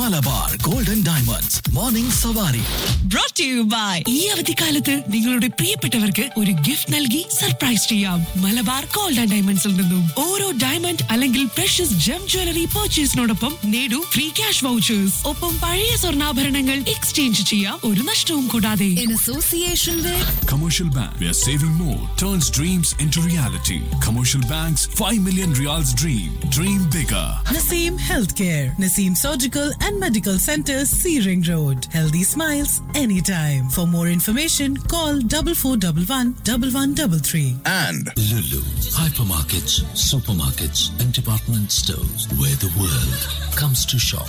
Malabar golden diamonds morning സവാരി brought to you by ഈ അവധിക്കാലത്ത് നിങ്ങളുടെ പ്രിയപ്പെട്ടവർക്ക് ഒരു ഗിഫ്റ്റ് നൽകി സർപ്രൈസ് ചെയ്യാം മലബാർ ഗോൾഡ് ആൻഡ് ഡയമണ്ട്സിൽ നിന്നും ഓരോ ഡയമണ്ട് അല്ലെങ്കിൽ പ്രഷ്യസ് ജം ജ്വല്ലറി പർച്ചേസിനോടൊപ്പം നേടൂ ഫ്രീ ക്യാഷ് വൗച്ചേഴ്സ് ഒപ്പം പഴയ സ്വർണ്ണാഭരണങ്ങൾ എക്സ്ചേഞ്ച് ചെയ്യാം ഒരു നഷ്ടവും കൂടാതെ in association with Commercial Bank, where saving more turns dreams into reality. Commercial Bank's 5 million reals dream. Dream bigger. Naseem Healthcare, Naseem Surgical and Medical Center, C Ring Road. Healthy smiles anytime. For more information, call 4411 1133. and Lulu, hypermarkets, supermarkets, and department stores where the world comes to shop.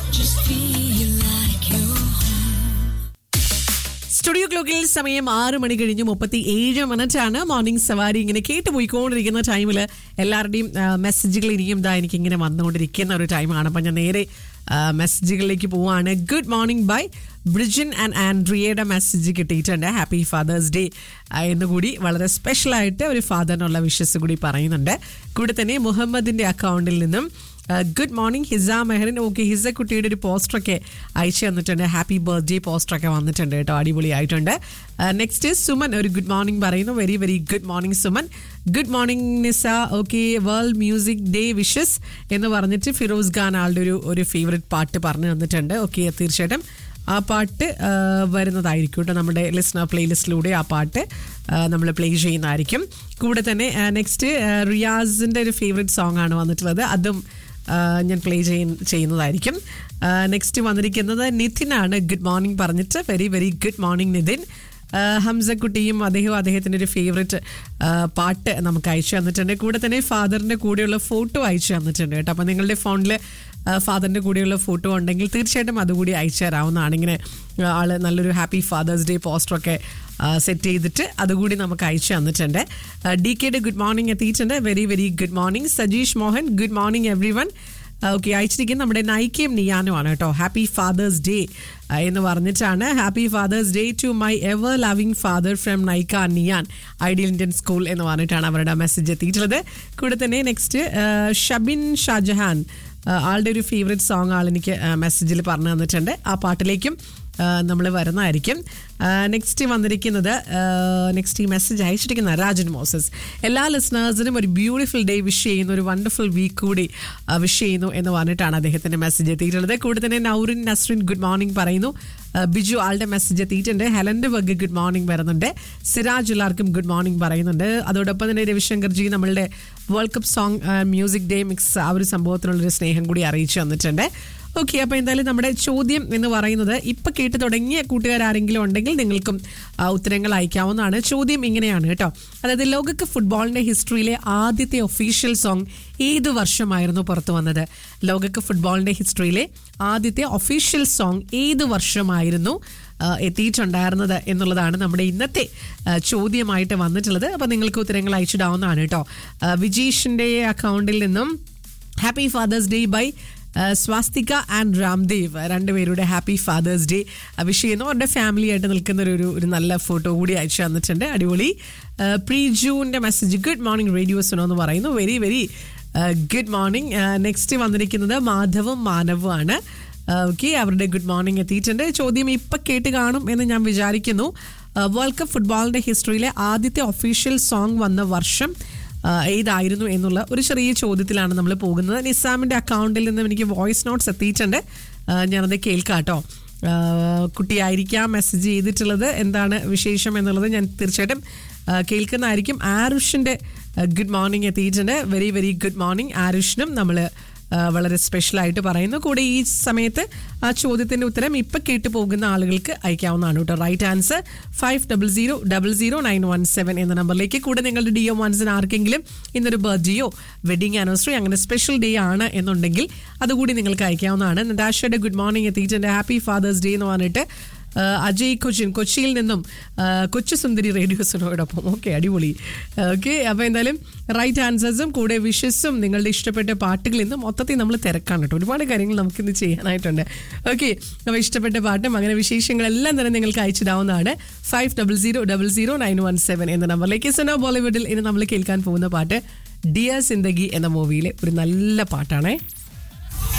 Studio ക്ലോക്കിൽ സമയം ആറ് മണി കഴിഞ്ഞ് മുപ്പത്തി ഏഴ് minute ആണ് morning സവാരി ഇങ്ങനെ കേട്ട് പോയിക്കൊണ്ടിരിക്കുന്ന ടൈമിൽ എല്ലാവരുടെയും ആ, മെസ്സേജുകൾ ഇനിയും ഇതാ എനിക്ക് ഇങ്ങനെ വന്നുകൊണ്ടിരിക്കുന്ന ഒരു ടൈമാണ് അപ്പം ഞാൻ നേരെ ആ, മെസ്സേജുകളിലേക്ക് പോവാണ് good morning by Brijin and ആൻഡ്രിയയുടെ മെസ്സേജ് കിട്ടിയിട്ടുണ്ട് ഹാപ്പി ഫാദേഴ്സ് ഡേ എന്നുകൂടി വളരെ സ്പെഷ്യലായിട്ട് ഒരു ഫാദറിനുള്ള വിഷസ് കൂടി പറയുന്നുണ്ട് കൂടെ തന്നെ മുഹമ്മദിന്റെ അക്കൗണ്ടിൽ നിന്നും good morning Hisa Mehrin okay Hisa കുട്ടിയുടെ ഒരു പോസ്റ്ററൊക്കെ അയച്ചു തന്നിട്ടുണ്ട് ഹാപ്പി ബർത്ത്ഡേ പോസ്റ്ററൊക്കെ വന്നിട്ടുണ്ട് കേട്ടോ അടിപൊളിയായിട്ടുണ്ട് നെക്സ്റ്റ് സുമൻ ഒരു ഗുഡ് മോർണിംഗ് പറയുന്നു very very good morning Suman good morning Nisa okay world music day wishes എന്ന് പറഞ്ഞിട്ട് ഫിറോസ് ഖാൻ ആളുടെ ഒരു ഒരു ഫേവറേറ്റ് പാട്ട് പറഞ്ഞു തന്നിട്ടുണ്ട് ഓക്കെ തീർച്ചയായിട്ടും ആ പാട്ട് ആ, വരുന്നതായിരിക്കും കേട്ടോ നമ്മുടെ ലിസ്ണർ പ്ലേലിസ്റ്റിലൂടെ ആ പാട്ട് നമ്മൾ പ്ലേ ചെയ്യുന്നതായിരിക്കും കൂടെ തന്നെ നെക്സ്റ്റ് റിയാസിൻ്റെ ഒരു ഫേവറേറ്റ് സോങ് ആണ് വന്നിട്ടുള്ളത് അതും ആ, ഞാൻ പ്ലേ ചെയ്യുന്നതായിരിക്കും നെക്സ്റ്റ് വന്നിരിക്കുന്നത് നിതിനാണ് ഗുഡ് മോർണിംഗ് പറഞ്ഞിട്ട് very very good morning Nithin ആ, ഹംസക്കുട്ടിയും അദ്ദേഹവും അദ്ദേഹത്തിൻ്റെ ഒരു ഫേവറേറ്റ് പാട്ട് നമുക്ക് അയച്ചു തന്നിട്ടുണ്ട് കൂടെ തന്നെ ഫാദറിൻ്റെ കൂടെയുള്ള ഫോട്ടോ അയച്ചു തന്നിട്ടുണ്ട് കേട്ടോ അപ്പം നിങ്ങളുടെ ഫോണിൽ ഫാദറിൻ്റെ കൂടെയുള്ള ഫോട്ടോ ഉണ്ടെങ്കിൽ തീർച്ചയായിട്ടും അതുകൂടി അയച്ചു തരാവുന്നതാണ് ഇങ്ങനെ ആ, ആള് നല്ലൊരു ഹാപ്പി ഫാദേഴ്സ് ഡേ പോസ്റ്ററൊക്കെ സെറ്റ് ചെയ്തിട്ട് അതുകൂടി നമുക്ക് അയച്ചു തന്നിട്ടുണ്ട് ഡി കെയുടെ ഗുഡ് മോർണിംഗ് എത്തിയിട്ടുണ്ട് very very good morning Sajeesh Mohan good morning everyone okay അയച്ചിരിക്കുന്നത് നമ്മുടെ നൈക്കയും നിയാനുമാണ് കേട്ടോ ഹാപ്പി ഫാദേഴ്സ് ഡേ എന്ന് പറഞ്ഞിട്ടാണ് happy father's day to my ever loving father from Naika Niyan ideal Indian school എന്ന് പറഞ്ഞിട്ടാണ് അവരുടെ മെസ്സേജ് എത്തിയിട്ടുള്ളത് കൂടെ തന്നെ നെക്സ്റ്റ് ഷബിൻ ഷാജഹാൻ ആ, ആളുടെ ഒരു ഫേവറേറ്റ് സോങ് ആൾ എനിക്ക് മെസ്സേജിൽ പറഞ്ഞു തന്നിട്ടുണ്ട് ആ പാട്ടിലേക്കും നമ്മൾ വരുന്നതായിരിക്കും നെക്സ്റ്റ് വന്നിരിക്കുന്നത് നെക്സ്റ്റ് ഈ മെസ്സേജ് അയച്ചിരിക്കുന്ന രാജൻ മോസസ് എല്ലാ ലിസണേഴ്സിനും ഒരു ബ്യൂട്ടിഫുൾ ഡേ വിഷ് ചെയ്യുന്നു ഒരു വണ്ടർഫുൾ വീക്ക് കൂടി വിഷ് ചെയ്യുന്നു എന്ന് പറഞ്ഞിട്ടാണ് അദ്ദേഹത്തിന്റെ മെസ്സേജ് എത്തിയിട്ടുള്ളത് കൂടെ തന്നെ നൗറിൻ നസ്രിൻ ഗുഡ് മോർണിംഗ് പറയുന്നു ആ, ബിജു ആളുടെ മെസ്സേജ് എത്തിയിട്ടുണ്ട് ഹെലന്റെ വഗ് ഗുഡ് മോർണിംഗ് വരുന്നുണ്ട് സിറാജ് എല്ലാവർക്കും ഗുഡ് മോർണിംഗ് പറയുന്നുണ്ട് അതോടൊപ്പം തന്നെ രവിശങ്കർ ജി നമ്മളുടെ world cup song music day mix ആ ഒരു സംഭവത്തിനുള്ളൊരു സ്നേഹം കൂടി അറിയിച്ചു തന്നിട്ടുണ്ട് ഓക്കെ അപ്പോൾ എന്തായാലും നമ്മുടെ ചോദ്യം എന്ന് പറയുന്നത് ഇപ്പം കേട്ട് തുടങ്ങിയ കൂട്ടുകാരെങ്കിലും ഉണ്ടെങ്കിൽ നിങ്ങൾക്കും ആ, ഉത്തരങ്ങൾ അയക്കാവുന്നതാണ് ചോദ്യം ഇങ്ങനെയാണ് കേട്ടോ അതായത് ലോകകപ്പ് ഫുട്ബോളിന്റെ ഹിസ്റ്ററിയിലെ ആദ്യത്തെ ഒഫീഷ്യൽ സോങ് ഏത് വർഷമായിരുന്നു പുറത്തു വന്നത് ലോകകപ്പ് ഫുട്ബോളിന്റെ ഹിസ്റ്ററിയിലെ ആദ്യത്തെ ഒഫീഷ്യൽ സോങ് ഏത് വർഷമായിരുന്നു ആ, എത്തിയിട്ടുണ്ടായിരുന്നത് എന്നുള്ളതാണ് നമ്മുടെ ഇന്നത്തെ ആ, ചോദ്യമായിട്ട് വന്നിട്ടുള്ളത് അപ്പോൾ നിങ്ങൾക്ക് ഉത്തരങ്ങൾ അയച്ചിടാവുന്നതാണ് കേട്ടോ ആ, വിജീഷിന്റെ അക്കൗണ്ടിൽ നിന്നും happy father's day by Swastika and Ramdev രണ്ടുപേരുടെ ഹാപ്പി ഫാദേഴ്സ് ഡേ വിഷ് ചെയ്യുന്നു അവരുടെ ഫാമിലി ആയിട്ട് നിൽക്കുന്ന ഒരു ഒരു- ഒരു നല്ല ഫോട്ടോ കൂടി അയച്ചു തന്നിട്ടുണ്ട് അടിപൊളി പ്രീ ജൂന്റെ message good morning radio Suno എന്ന് പറയുന്നു very very good morning next വന്നിരിക്കുന്നത് മാധവും മാനവും ആണ് ഓക്കെ അവരുടെ ഗുഡ് മോർണിംഗ് എത്തിയിട്ടുണ്ട് ചോദ്യം ഇപ്പം കേട്ട് കാണും എന്ന് ഞാൻ വിചാരിക്കുന്നു വേൾഡ് കപ്പ് ഫുട്ബോളിന്റെ ഹിസ്റ്ററിയിലെ ആദ്യത്തെ ഒഫീഷ്യൽ സോങ് വന്ന വർഷം ആ, ഏതായിരുന്നു എന്നുള്ള ഒരു ചെറിയ ചോദ്യത്തിലാണ് നമ്മൾ പോകുന്നത് നിസാമിന്റെ അക്കൗണ്ടിൽ നിന്നും എനിക്ക് വോയിസ് നോട്ട്സ് എത്തിയിട്ടുണ്ട് ആ, ഞാനത് കേൾക്കാം കേട്ടോ ആ, കുട്ടിയായിരിക്കാം മെസ്സേജ് ചെയ്തിട്ടുള്ളത് എന്താണ് വിശേഷം എന്നുള്ളത് ഞാൻ തീർച്ചയായിട്ടും ആ, കേൾക്കുന്നതായിരിക്കും ആരുഷിന്റെ ഗുഡ് മോർണിംഗ് എത്തിയിട്ടുണ്ട് വെരി വെരി ഗുഡ് മോർണിംഗ് ആരുഷിനും നമ്മൾ വളരെ സ്പെഷ്യലായിട്ട് പറയുന്നു കൂടെ ഈ സമയത്ത് ആ ചോദ്യത്തിന്റെ ഉത്തരം ഇപ്പൊ കേട്ടു പോകുന്ന ആളുകൾക്ക് അയക്കാവുന്നതാണ് കേട്ടോ right answer five double zero double zero nine one seven എന്ന നമ്പറിലേക്ക് കൂടെ നിങ്ങളുടെ ഡി എം വൺസിന് ആർക്കെങ്കിലും ഇന്നൊരു ബർത്ത്ഡേയോ വെഡിങ് ആനിവേഴ്സറി അങ്ങനെ സ്പെഷ്യൽ ഡേ ആണ് എന്നുണ്ടെങ്കിൽ അതുകൂടി നിങ്ങൾക്ക് അയക്കാവുന്നതാണ് നടാഷയുടെ ഗുഡ് മോർണിംഗ് എത്തിയിട്ടുണ്ട് ഹാപ്പി ഫാദേഴ്സ് ഡേ എന്ന് പറഞ്ഞിട്ട് ആ, അജയ് കൊച്ചിൻ കൊച്ചിയിൽ നിന്നും ആ, കൊച്ചു സുന്ദരി റേഡിയോസിനോടൊപ്പം ഓക്കെ അടിപൊളി ഓക്കെ അപ്പോൾ എന്തായാലും റൈറ്റ് ആൻസേഴ്സും കൂടെ വിഷസും നിങ്ങളുടെ ഇഷ്ടപ്പെട്ട പാട്ടുകളിൽ നിന്നും മൊത്തത്തിൽ നമ്മൾ തിരക്കാണ് കേട്ടോ ഒരുപാട് കാര്യങ്ങൾ നമുക്കിന്ന് ചെയ്യാനായിട്ടുണ്ട് ഓക്കെ അപ്പോൾ ഇഷ്ടപ്പെട്ട പാട്ടും അങ്ങനെ വിശേഷങ്ങളെല്ലാം തന്നെ നിങ്ങൾക്ക് അയച്ചിടാവുന്നതാണ് five double zero double zero nine one seven എന്ന നമ്പറിലേക്ക് സനോ ബോളിവുഡിൽ ഇനി നമ്മൾ കേൾക്കാൻ പോകുന്ന പാട്ട് ഡിയർ സിന്ദഗി എന്ന മൂവിയിലെ ഒരു നല്ല പാട്ടാണേ